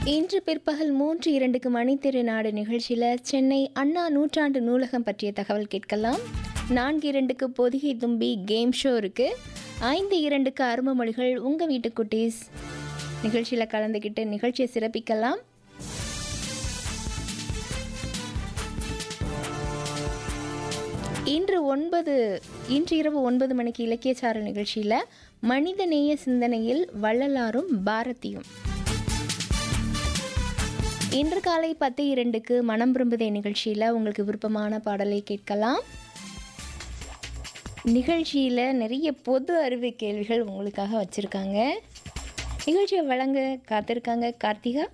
இன்று பிற்பகல் மூன்று இரண்டுக்கு மணித்திரு நாடு நிகழ்ச்சியில் சென்னை அண்ணா நூற்றாண்டு நூலகம் பற்றிய தகவல் கேட்கலாம் நான்கு இரண்டுக்கு பொதிகை தும்பி கேம் ஷோ இருக்கு ஐந்து இரண்டுக்கு அரும மொழிகள் உங்கள் வீட்டு குட்டீஸ் நிகழ்ச்சியில் கலந்துக்கிட்டு நிகழ்ச்சியை சிறப்பிக்கலாம் இன்று ஒன்பது இன்று இரவு ஒன்பது மணிக்கு இலக்கியச்சாரல் நிகழ்ச்சியில் மனிதநேய சிந்தனையில் வள்ளலாரும் பாரதியும் இன்று காலை பத்து இரண்டுக்கு மனம் விரும்புதே நிகழ்ச்சியில் உங்களுக்கு விருப்பமான பாடலை கேட்கலாம் நிகழ்ச்சியில் நிறைய பொது அறிவு கேள்விகள் உங்களுக்காக வச்சுருக்காங்க நிகழ்ச்சியை வழங்க காத்திருக்காங்க கார்த்திகா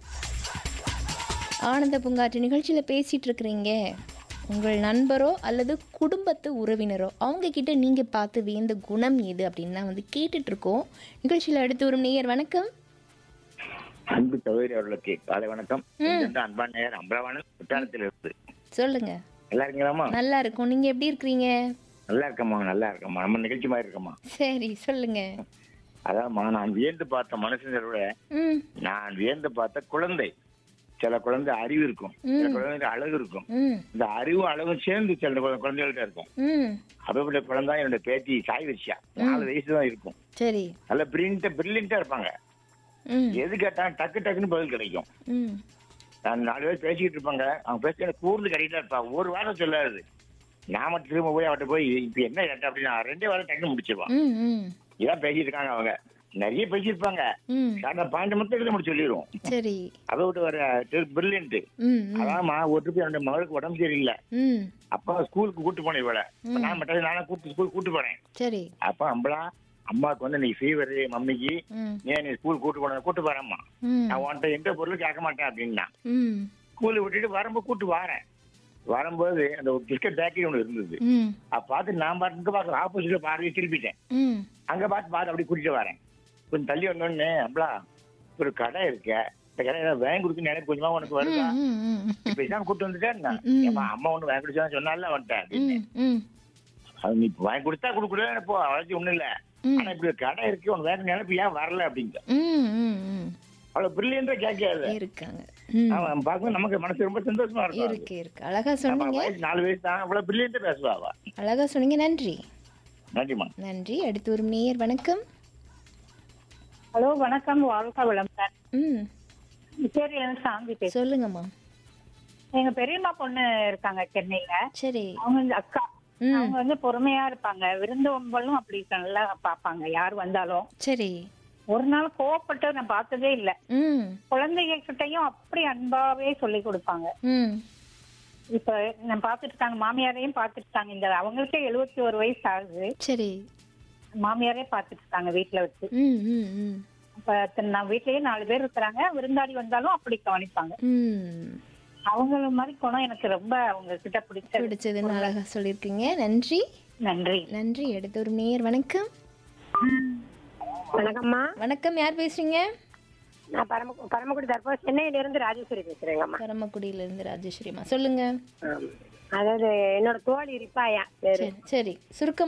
ஆனந்த பூங்காற்று நிகழ்ச்சியில் பேசிகிட்டு இருக்கிறீங்க உங்கள் நண்பரோ அல்லது குடும்பத்து உறவினரோ அவங்க கிட்ட நீங்கள் பார்த்து வியந்த குணம் எது அப்படின்னு தான் வந்து கேட்டுட்டு இருக்கோம் நிகழ்ச்சியில் அடுத்து வரும் நேயர் வணக்கம் அன்பு சகோதரி அவர்களுக்கு காலை வணக்கம் இந்த அன்பான நேயர் அம்பலவான குற்றாலத்தில் இருந்து சொல்லுங்க நல்லா இருக்கீங்களாம்மா நல்லா இருக்கும் நீங்கள் எப்படி இருக்கிறீங்க நல்லா இருக்கம்மா நல்லா இருக்கம்மா நம்ம நிகழ்ச்சி மாதிரி இருக்கம்மா சரி சொல்லுங்க அதாம்மா நான் வியந்து பார்த்த மனுஷங்களை விட ம் நான் வியந்து பார்த்த குழந்தை சில குழந்தை அறிவு இருக்கும் சில குழந்தைங்க அழகு இருக்கும் ம் இந்த அறிவும் அழகும் சேர்ந்து சில குழ- குழந்தைகள்ட்ட இருக்கும் ம் அப்படிப்பட்ட குழந்தை என்னோட பேத்தி சாய் வச்சியா நாலு வயசு தான் இருக்கும் சரி நல்ல பிரிண்ட பிரில்லியண்டா இருப்பாங்க ம் எது கேட்டாலும் டக்கு டக்குன்னு பதில் கிடைக்கும் ம் நான் நாலு பேர் பேசிக்கிட்டு இருப்பாங்க அவங்க பேசி எனக்கு கூர்ந்து கட்டிட்டு இருப்பா ஒரு வாரம் சொல்லாது நான் மட்டும் திரும்ப போய் அவட்ட போய் இப்ப என்ன கேட்ட அப்படின்னா ரெண்டே வாரம் டக்குன்னு முடிச்சிருவான் ம் ம் இதான் பேசிட்டு இருக்காங்க அவங்க நிறைய பேசியிருப்பாங்க ம் அந்த பாயிண்ட் மட்டும் எடுத்து முடிச்சு சொல்லிடுவோம் சரி அதை விட்டு வர பிரில்லியன்ட் ம் ம் அதாம்மா ஒரு ட்ரிப் என்னோட மகளுக்கு உடம்பு சரியில்லை ம் அப்பா ஸ்கூலுக்கு கூட்டு போனேன் இவளை அப்ப நான் மட்டும் நானே கூட்டு ஸ்கூல் கூட்டு போனேன் சரி அப்ப அம்பளா அம்மாவுக்கு வந்து நீ ஃபீவர் மம்மிக்கு ம் நீ நீ ஸ்கூல் கூட்டு போன கூட்டு போறேம்மா ம் நான் உன்கிட்ட எந்த பொருளும் கேட்க மாட்டேன் அப்படின்னா ம் ஸ்கூலை விட்டுட்டு வரும்போது கூட்டு வரேன் வரும்போது அந்த ஒரு பிஸ்கட் பேக்கரி ஒன்று இருந்தது ம் அப்ப பார்த்து நான் பாட்டு இங்க பார்க்க ஆப்போசிட்ல பார்வை திருப்பிட்டேன் ம் அங்க பார்த்து பார்த்து அப்படி கூட்டிட்டு வரேன் கொஞ்சம் தள்ளி வந்தோடனே அம்பளா ஒரு கடை இருக்க இந்த கடை ஏதாவது வாங்கி கொடுத்து நினைப்பு கொஞ்சமா உனக்கு வருதா ம் ம் இப்ப இதான் கூட்டு வந்துட்டேன் ம். ஏமா அம்மா ஒண்ணு வாங்கி கொடுத்தா சொன்னால வந்துட்டேன் அப்படின்னு. ம் ம் அது நீ வாங்கி கொடுத்தா கொடுக்கல போ அழைச்சி ஒண்ணும் இல்ல ம். ஆனா இப்படி ஒரு கடை இருக்கு உனக்கு வேற நினைப்பு ஏன் வரல அப்படிங்க ம் ம் ம் அவ்வளவு பிரில்லியண்டா கேட்காது இருக்காங்க ம் அவன் பார்க்கும் நமக்கு மனசு ரொம்ப சந்தோஷமா இருக்கும் அது. இருக்கு இருக்கு அழகா ஆமா, சொன்னீங்க வயசு நாலு வயசு தான் அவ்வளவு பிரில்லியண்டா பேசுவா அவ அழகா சொன்னீங்க நன்றி நன்றிம்மா நன்றி அடுத்து ஒரு நேயர் வணக்கம் ஹலோ வணக்கம் வாழ்க்கை வளமுடன் ம் சரி எனக்கு சாந்தி பேச சொல்லுங்கம்மா எங்க பெரியம்மா பொண்ணு இருக்காங்க சென்னையில சரி அவங்க வந்து அக்கா ம் அவங்க வந்து பொறுமையா இருப்பாங்க விருந்தோம்பலும் அப்படி நல்லா பாப்பாங்க யார் வந்தாலும் சரி ஒரு நாள் கோவப்பட்டு நான் பார்த்ததே இல்ல ம் குழந்தைங்க கிட்டயும் அப்படி அன்பாவே சொல்லி கொடுப்பாங்க ம் இப்ப நான் பாத்துட்டு இருக்காங்க மாமியாரையும் பாத்துட்டு இருக்காங்க இந்த அவங்களுக்கே எழுபத்தி ஒரு வயசு ஆகுது சரி மாமியாரே பாத்துட்டு இருக்காங்க வீட்டுல வச்சு ம் ம் ம் இப்ப த- நான் வீட்லயே நாலு பேர் இருக்கிறாங்க விருந்தாடி வந்தாலும் அப்படி கவனிப்பாங்க ம் அவங்கள மாதிரி குணம் எனக்கு ரொம்ப அவங்க கிட்ட பிடிச்சது பிடிச்சதுன்னு அழகா சொல்லியிருக்கீங்க நன்றி நன்றி நன்றி அடுத்து ஒரு நேயர் வணக்கம் வணக்கம்மா வணக்கம் யார் பேசுறீங்க நான் பரம பரமக்குடி தற்போது சென்னையில இருந்து ராஜேஸ்வரி பேசுறேங்கம்மா பரமக்குடியிலிருந்து ராஜேஸ்வரிமா சொல்லுங்க அதாவது என்னோட தோழி ரிப்பாயா பேரு சரி சரி சுருக்கமா